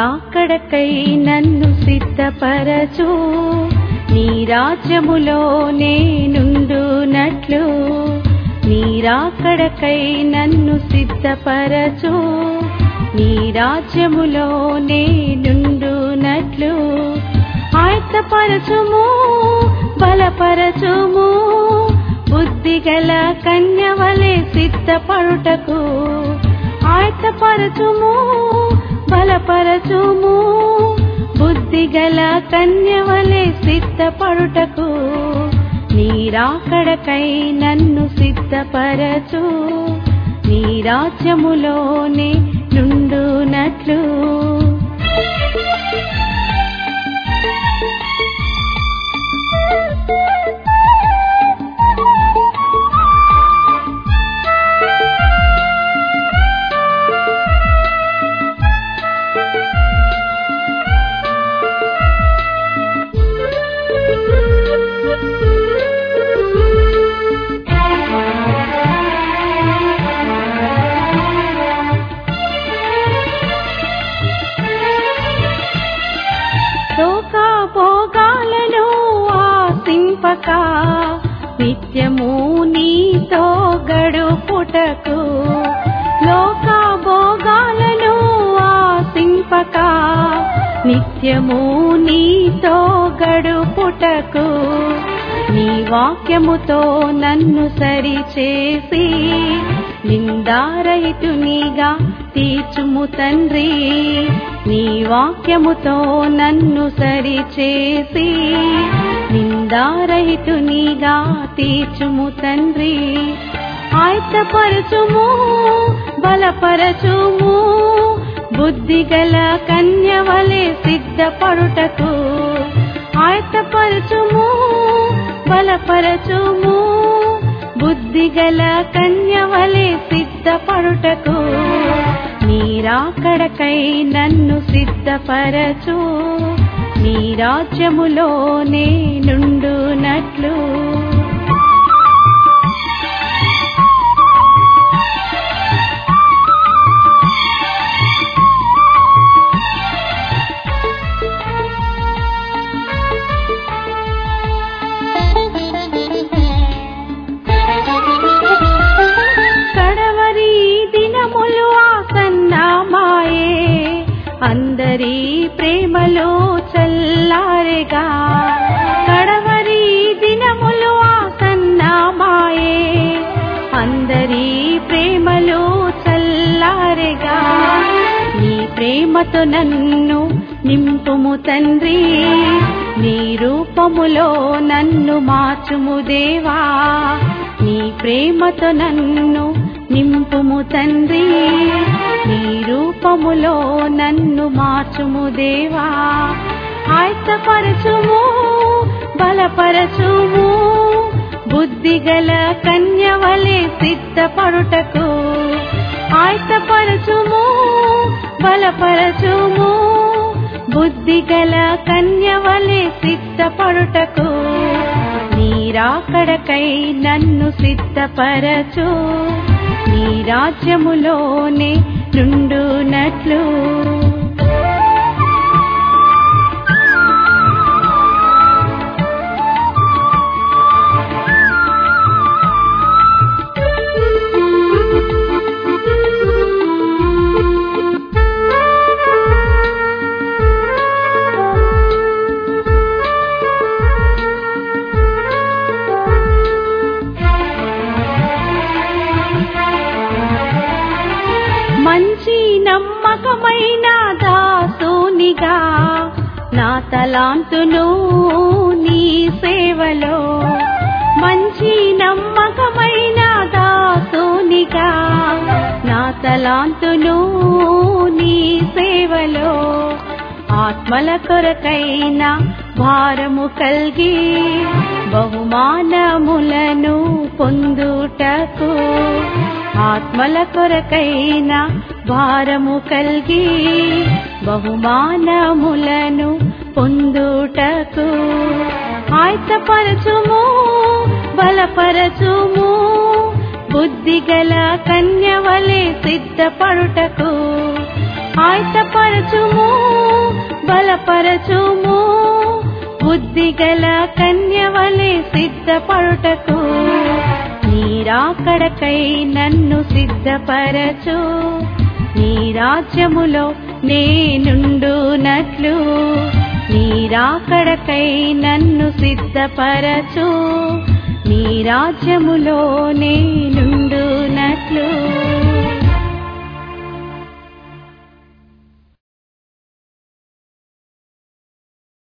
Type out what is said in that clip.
రాకడకై నన్ను సిద్ధపరచు నీ రాజ్యములో నేనుండునట్లు నీ రాకడకై నన్ను సిద్ధపరచు నీ రాజ్యములో నేనుండునట్లు ఆయత్తపరచుము బలపరచుము బుద్ధిగల కన్యవలే సిద్ధపడుటకు ఆయత్తపరచుము బలపరచుము బుద్ధిగల కన్యవలే సిద్ధపడుటకు నీ రాకడకై నన్ను సిద్ధపరచు నీ రాజ్యములోనే నుండునట్లు లోక భోగాలను ఆశింపక నిత్యము నీతో గడుపుటకు లోక భోగాలను ఆశింపక నిత్యము నీతో గడుపుటకు నీ వాక్యముతో నన్ను సరిచేసి నిందారహితునిగా తీర్చుము తండ్రి నీ వాక్యముతో నన్ను సరిచేసి నిందారహితునిగా తీర్చుము తండ్రి ఆయత్తపరచుము బలపరచుము బుద్ధిగల కన్యవలే సిద్ధపడుటకు ఆయత్తపరచుము బలపరచుము బుద్ధిగల కన్యవలే సిద్ధపడుటకు నీరాకడకై నన్ను సిద్ధపరచు నీ రాజ్యములోనే నుండునట్లు కడవరి దినములు ఆసన్నమాయే అందరి ప్రేమలో చల్లారెగా కడవరి దినములు ఆసన్నమాయే అందరి ప్రేమలో చల్లారెగా నీ ప్రేమతో నన్ను నింపుము తండ్రి నీ రూపములో నన్ను మార్చుము దేవా నీ ప్రేమతో నన్ను నింపుము తండ్రి నీ రూపములో నన్ను మార్చుము దేవా ఆయత్తపరచుము బలపరచుము బుద్ధిగల కన్యవలే సిద్ధపడుటకు ఆయత్తపరచుము బలపరచుము బుద్ధిగల కన్యవలే సిద్ధపడుటకు నీరాకడకై నన్ను సిద్ధపరచు నీ రాజ్యములోనే నుండునట్లు మంచి నమ్మకమైన దాసునిగా నా తలాంతును నీ సేవలో మంచి నమ్మకమైన దాసునిగా నా తలాంతును నీ సేవలో ఆత్మల కొరకైన భారము కల్గి బహుమానములను పొందుటకు ఆత్మల కొరకైన భారము కల్గి బహుమానములను పొందుటకు ఆయత్తపరచుము బలపరచుము బుద్ధిగల కన్యవలే సిద్ధపడుటకు ఆయతపరచుము బలపరచుము బుద్ధిగల కన్యవలే సిద్ధపడుటకు నీరాకడకై నన్ను సిద్ధపరచు నీ రాజ్యములో నేనుండునట్లు నీరాకడకై నన్ను సిద్ధపరచు నీ రాజ్యములో నేను